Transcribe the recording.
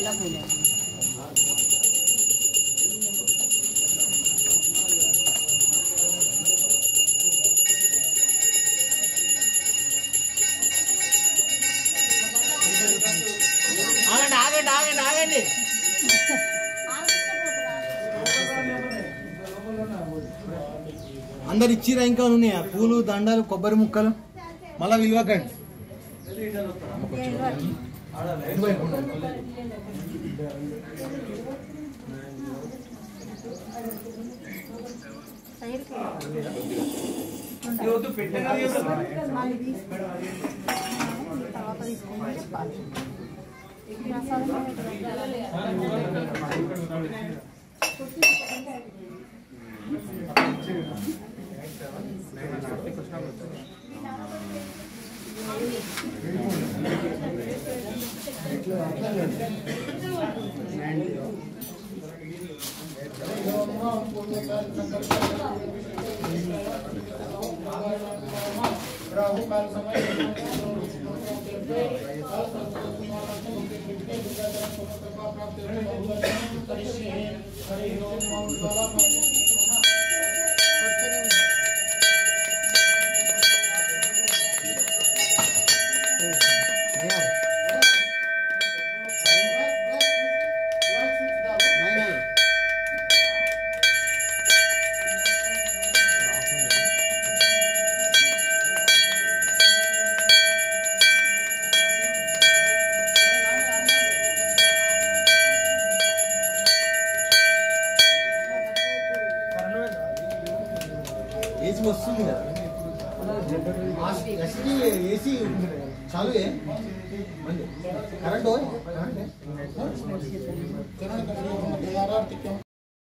ఆగండి ఆగండి ఆగండి ఆగండి అందరు ఇచ్చిరా ఇంకా ఉన్నాయా పూలు దండాలు కొబ్బరి ముక్కలు మళ్ళా విలువకండి ఏసీ వస్తుంది కదా ఏసీ చాలు ఏ కరెంట్ కిరణ్ కరెంట్